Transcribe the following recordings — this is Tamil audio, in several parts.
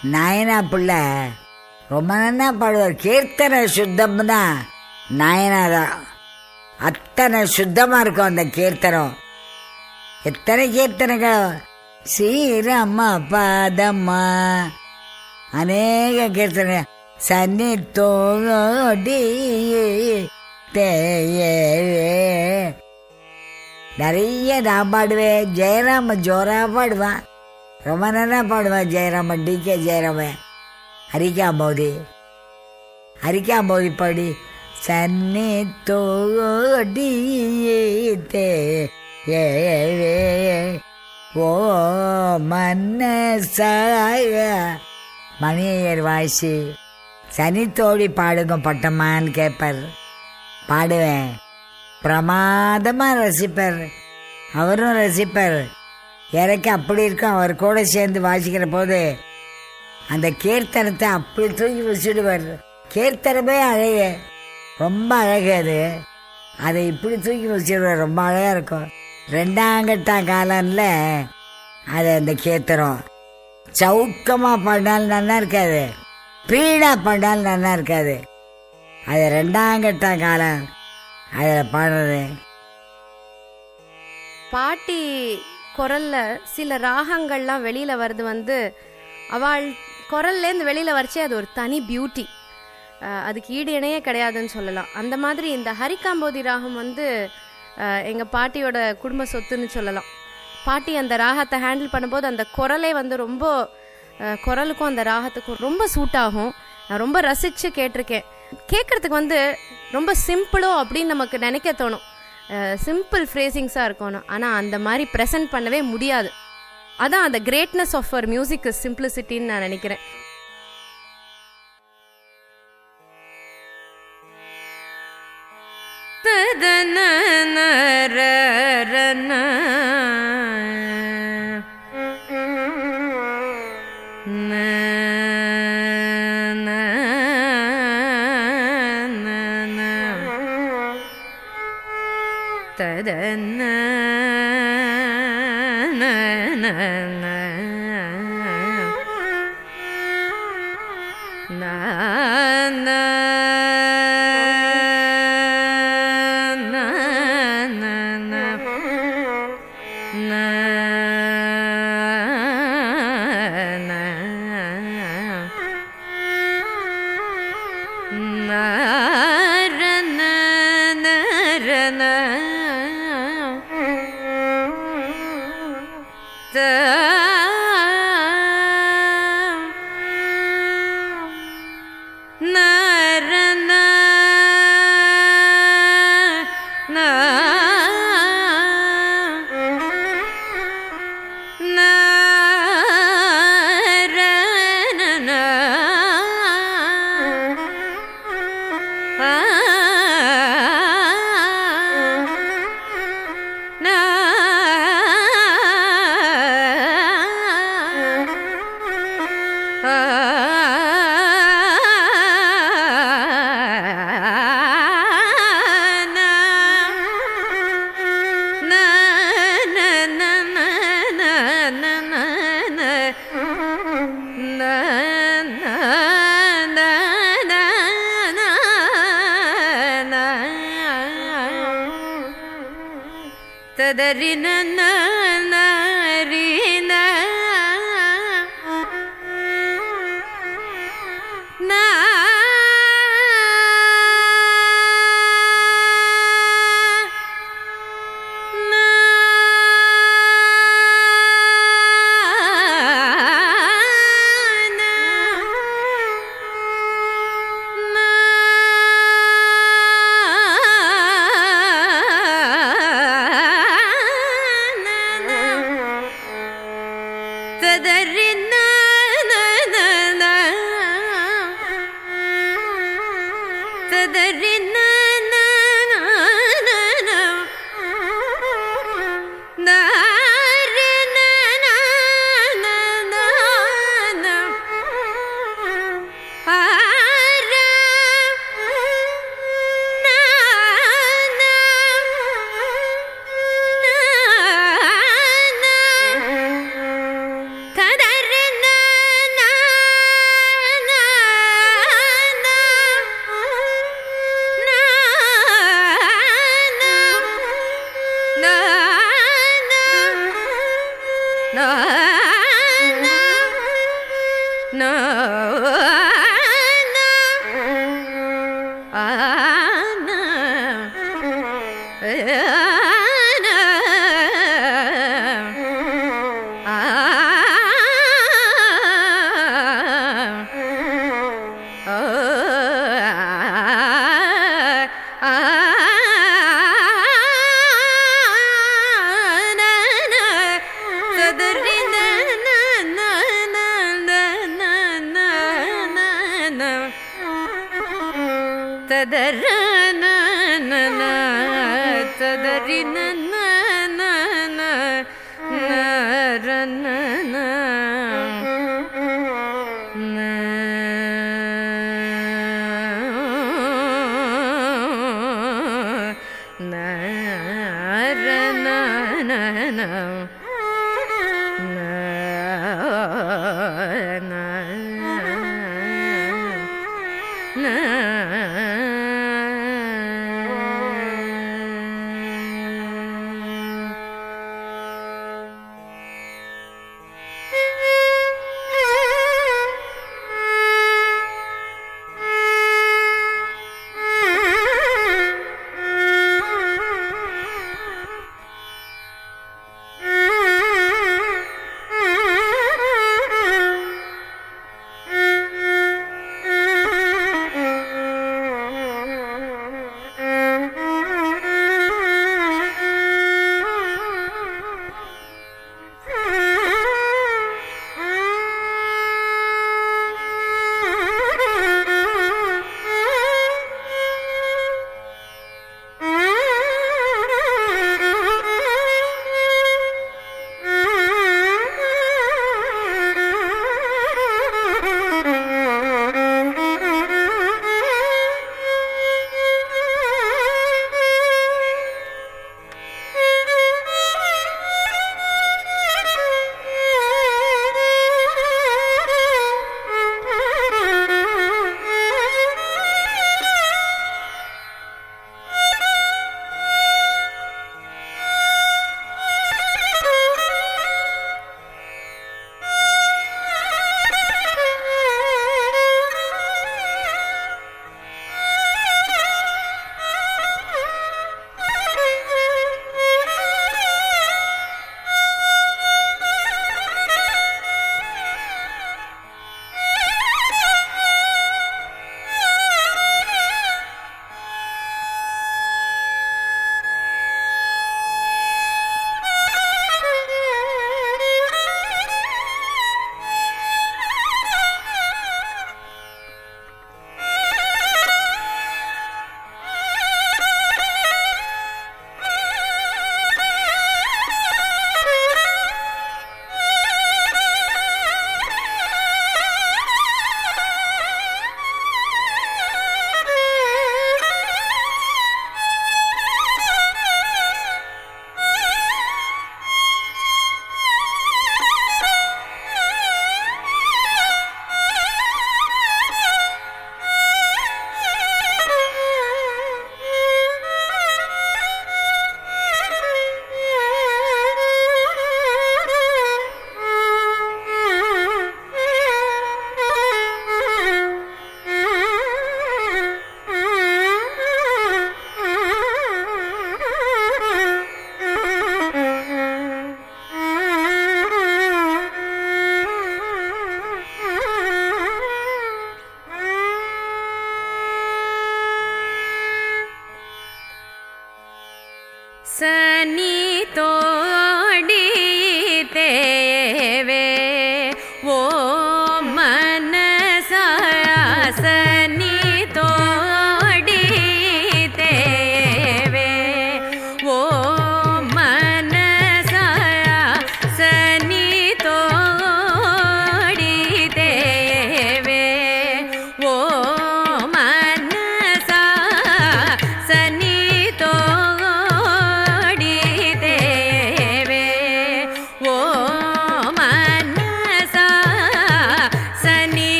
நாயனா பிள்ளை ரொம்ப நல்லா பாடுவார் கீர்த்தனை சுத்தம்னா நாயனா தான் அத்தனை சுத்தமாக இருக்கும் அந்த கீர்த்தனம் எத்தனை கீர்த்தனைகள் ஸ்ரீரம்மா பாதம்மா அநேக கீர்த்தனை சன்னி தோடி தேயே நிறைய நான் பாடுவேன் ஜெயராம ஜோரா பாடுவான் ரொம்ப நல்லா பாடுவான் ஜெயராமன் டி கே ஜெயராமன் ஹரிகாம்போதி ஹரிகாம்போதி பாடி சன்னி தோடி தே ஏ ஓ மன்னசாய மணியர் வாய்ச்சி சனித்தோடி பாடுங்க பட்டம்மான்னு கேட்பார் பாடுவேன் பிரமாதமாக ரசிப்பார் அவரும் ரசிப்பார் எனக்கு அப்படி இருக்கும் அவர் கூட சேர்ந்து வாசிக்கிற போது அந்த கீர்த்தனத்தை அப்படி தூக்கி வச்சுடுவார் கீர்த்தனமே அழகு ரொம்ப அழகு அது அதை இப்படி தூக்கி வச்சிடுவார் ரொம்ப அழகாக இருக்கும் ரெண்டாங்கட்டா காலம்ல அது அந்த கீர்த்தனம் சவுக்கமாக பாடினாலும் நல்லா இருக்காது பீடாக பாடினாலும் நல்லா இருக்காது அது ரெண்டாங்கட்டா காலம் அதில் பாடுறது பாட்டி குரல்ல சில ராகங்கள்லாம் வெளியில வருது வந்து அவள் குரல்லேருந்து வெளியில வரச்சே அது ஒரு தனி பியூட்டி அதுக்கு ஈடு இணையே கிடையாதுன்னு சொல்லலாம் அந்த மாதிரி இந்த ஹரிகாம்போதி ராகம் வந்து அஹ், எங்க பாட்டியோட குடும்ப சொத்துன்னு சொல்லலாம் பாட்டி அந்த ராகத்தை ஹேண்டில் பண்ணும்போது அந்த குரலே வந்து ரொம்ப அஹ், குரலுக்கும் அந்த ராகத்துக்கும் ரொம்ப சூட் ஆகும் நான் ரொம்ப ரசிச்சு கேட்டிருக்கேன் கேட்கறதுக்கு வந்து ரொம்ப சிம்பிளோ அப்படின்னு நமக்கு நினைக்க தோணும் சிம்பிள் ஃப்ரேசிங்ஸாக இருக்கணும் ஆனால் அந்த மாதிரி ப்ரெசென்ட் பண்ணவே முடியாது அதான் அந்த கிரேட்னஸ் ஆஃப் அவர் மியூசிக் சிம்பிளிசிட்டின்னு நான் நினைக்கிறேன் ததன ததறின நரீன ததறின ததறின கதறின ததர ததரி na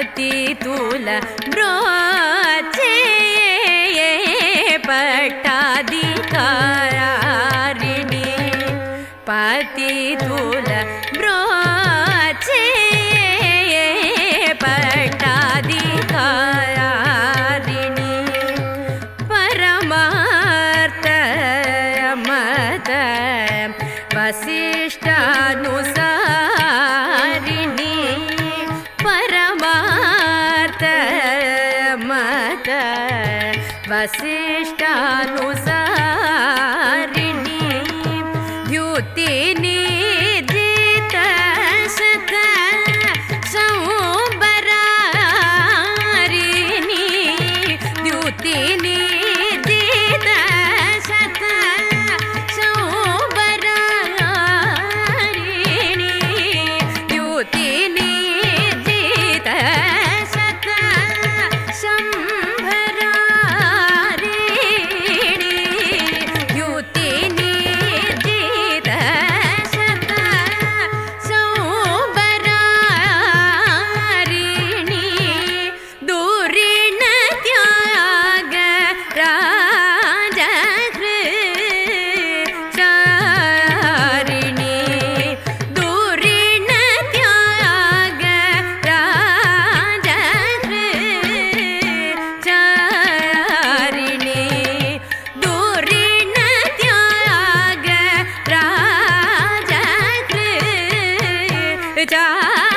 पतितुल ब्रोचे पट्टाधिकारिणी पतितुल ब्रोचे पट्टाधिकारिणी परमार्थ मत वसिष्ठानुसारिणी परमार्थ मत वसिष्ठानुसारिणी द्युतिनि जित सत संबरारिणी द्युतिनि जित सत संबरारिणी द्युतिनि जित सत संभरारिणी द्युतिनि जित सत संबरारिणी दूरिण त्याग राजकृचारिणी दूरिण त्याग राजकृचारिणी दूरिण त्याग राजकृचारिणी